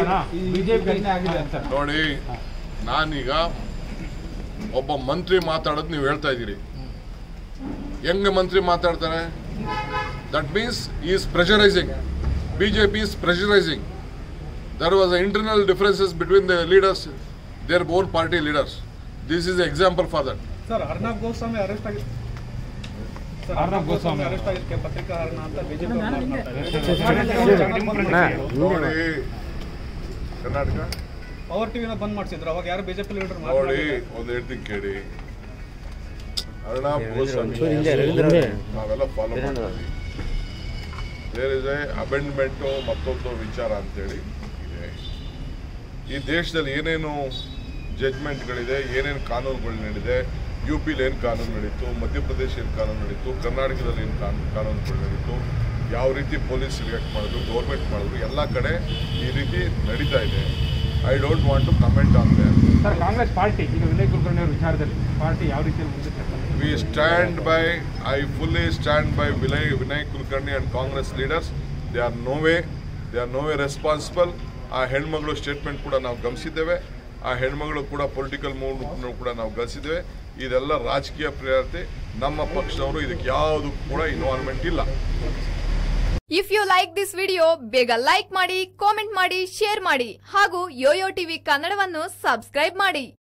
ಅಂತಾನಾ BJP ಆಗಿದೆ ಅಂತ ನೋಡಿ ನಾನೀಗ ಒಬ್ಬ ಮಂತ್ರಿ ಮಾತಾಡೋದು ನೀವು ಹೇಳ್ತಾ ಇದ್ದೀರಿ ಹೆಂಗೆ ಮಂತ್ರಿ ಮಾತಾಡ್ತಾರೆ that means is pressurizing B J P is pressurizing there was internal differences between the leaders their own party leaders this is example for that sir Arnab Goswami arrest ಆಗಿದೆ ಸರ್ ಅರ್ಣಬ್ ಅರ್ಣಬ್ ಗೋಸ್ವಾಮಿ ಗೋಸ್ವಾಮಿ ಅರೆಸ್ಟ್ ಆಗಿದ್ದಕ್ಕೆ ಪತ್ರಿಕಾ ಹರಣ ಅಂತ ಬಿಜೆಪಿ ಮಾತಾಡ್ತಾರೆ ನೋಡಿ ಕರ್ನಾಟಕ ಪವರ್ ಟಿವಿನ ಬಂದ್ ಮಾಡಿಸಿದ್ರು ಅವಾಗ ಯಾರು ಬಿಜೆಪಿ ಲೀಡರ್ ನೋಡಿ ಒಂದು ಹೇಳ್ತೀನಿ ಕೇಳಿ ಅರ್ಣಾಬ್ ಗೋಸ್ವಾಮಿ ನಾವೆಲ್ಲ ಫಾಲೋ ಮಾಡ್ತೀವಿ ದೇರ್ ಇಸ್ ಎ ಅಬೆಂಡ್ಮೆಂಟು ಮತ್ತೊಂದು ವಿಚಾರ ಅಂತೇಳಿ ಇದೆ ಈ ದೇಶದಲ್ಲಿ ಏನೇನು ಜಡ್ಜ್ಮೆಂಟ್ಗಳಿದೆ ಏನೇನು ಕಾನೂನುಗಳು ನಡೆದಿದೆ ಯು ಪಿಲಿ ಏನು ಕಾನೂನು ನಡೀತು ಮಧ್ಯಪ್ರದೇಶ ಏನು ಕಾನೂನು ನಡೀತು ಕರ್ನಾಟಕದಲ್ಲಿ ಏನು ಕಾನೂನು ಕಾನೂನುಗಳು ನಡೀತು ಯಾವ ರೀತಿ ಪೊಲೀಸ್ ರಿಯಾಕ್ಟ್ ಮಾಡಿದ್ರು ಗೌರ್ಮೆಂಟ್ ಮಾಡಿದ್ರು ಎಲ್ಲ ಕಡೆ ಈ ರೀತಿ ನಡೀತಾ ಇದೆ I don't want to comment on there sir Congress party ಈಗ ವಿನಯ್ ಕುಲಕರ್ಣಿ ಅವರ ವಿಚಾರದಲ್ಲಿ ಪಾರ್ಟಿ ಯಾವ ರೀತಿಯಲ್ಲಿ ಮುಂದೆ We stand by, I fully stand by Vinay, Vinay Kulkarni and Congress leaders. They are no way, they are no way responsible. ಆ ಹೆಣ್ಮಗಳು statement ಕೂಡ ನಾವು ಗಮನಿಸಿದ್ದೇವೆ ಆ ಹೆಣ್ಮಗಳು ಕೂಡ ಪೊಲಿಟಿಕಲ್ ಮೂವ್ ಕೂಡ ನಾವು ಗಮನಿಸಿದ್ದೇವೆ ಇದೆಲ್ಲ ರಾಜಕೀಯ ಪ್ರೇರತೆ ನಮ್ಮ ಪಕ್ಷದವರು ಇದಕ್ಕೆ ಯಾವುದು ಕೂಡ ಇನ್ವಾಲ್ವ್ಮೆಂಟ್ ಇಲ್ಲ if you like this video ಬೇಗ ಲೈಕ್ ಮಾಡಿ ಕಾಮೆಂಟ್ ಮಾಡಿ ಶೇರ್ ಮಾಡಿ ಹಾಗೂ ಯೋಯೋ ಟಿವಿ ಕನ್ನಡವನ್ನು ಸಬ್ಸ್ಕ್ರೈಬ್ ಮಾಡಿ